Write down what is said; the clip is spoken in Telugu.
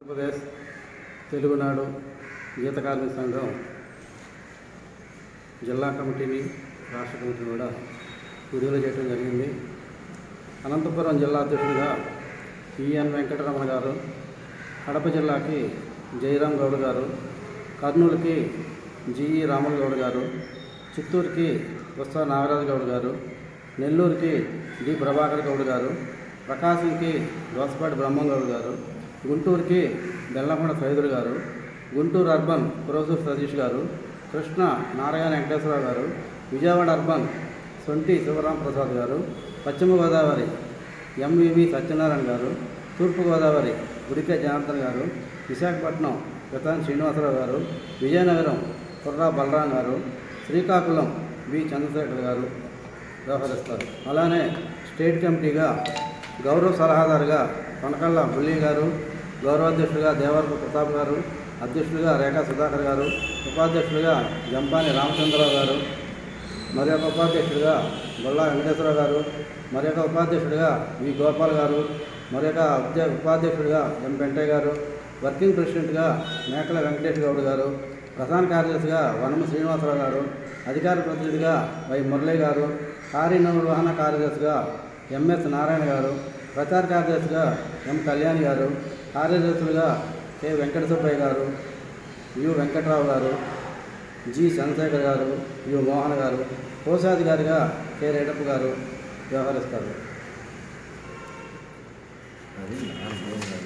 ఆంధ్రప్రదేశ్ తెలుగునాడు గీత కార్మిక సంఘం జిల్లా కమిటీని రాష్ట్ర కమిటీని కూడా విడుదల చేయడం జరిగింది అనంతపురం జిల్లా అధ్యక్షుడిగా ఈఎన్ వెంకటరమణ గారు కడప జిల్లాకి జయరాం గౌడ్ గారు కర్నూలుకి జిఈ రాములు గౌడ్ గారు చిత్తూరుకి ఉత్సవ నాగరాజు గౌడ్ గారు నెల్లూరుకి డి ప్రభాకర్ గౌడ్ గారు ప్రకాశంకి దోసపాటి బ్రహ్మంగౌడ్ గారు గుంటూరుకి బెల్లంకొండ సైదులు గారు గుంటూరు అర్బన్ కురోజూర్ సతీష్ గారు కృష్ణ నారాయణ వెంకటేశ్వరరావు గారు విజయవాడ అర్బన్ సొంటి శివరాం ప్రసాద్ గారు పశ్చిమ గోదావరి ఎంవివి సత్యనారాయణ గారు తూర్పుగోదావరి గుడికే జనార్దన్ గారు విశాఖపట్నం ప్రతాన్ శ్రీనివాసరావు గారు విజయనగరం కుర్రా బలరాం గారు శ్రీకాకుళం బి చంద్రశేఖర్ గారు వ్యవహరిస్తారు అలానే స్టేట్ కమిటీగా గౌరవ సలహాదారుగా కొనకళ్ళ బుల్లి గారు గౌరవాధ్యక్షుడిగా దేవరపు ప్రతాప్ గారు అధ్యక్షుడిగా రేఖా సుధాకర్ గారు ఉపాధ్యక్షుడిగా జంపాని రామచంద్రరావు గారు మరి ఒక ఉపాధ్యక్షుడిగా బొల్లా వెంకటేశ్వరరావు గారు మరి ఒక ఉపాధ్యక్షుడిగా వి గోపాల్ గారు మరి ఒక అధ్య ఉపాధ్యక్షుడిగా ఎం వెంకయ్య గారు వర్కింగ్ ప్రెసిడెంట్గా మేకల వెంకటేష్ గౌడ్ గారు ప్రధాన కార్యదర్శిగా వనమ శ్రీనివాసరావు గారు అధికార ప్రతినిధిగా వై మురళి గారు కార్యనిర్వహణ కార్యదర్శిగా ఎంఎస్ నారాయణ గారు ప్రచార కార్యదర్శిగా ఎం కళ్యాణి గారు కార్యదర్శులుగా కె వెంకట సుబ్బయ్య గారు యు వెంకట్రావు గారు జి చంద్రశేఖర్ గారు యు మోహన్ గారు కోశాధికారిగా కె రేటప్ప గారు వ్యవహరిస్తారు అది నా అనుభవం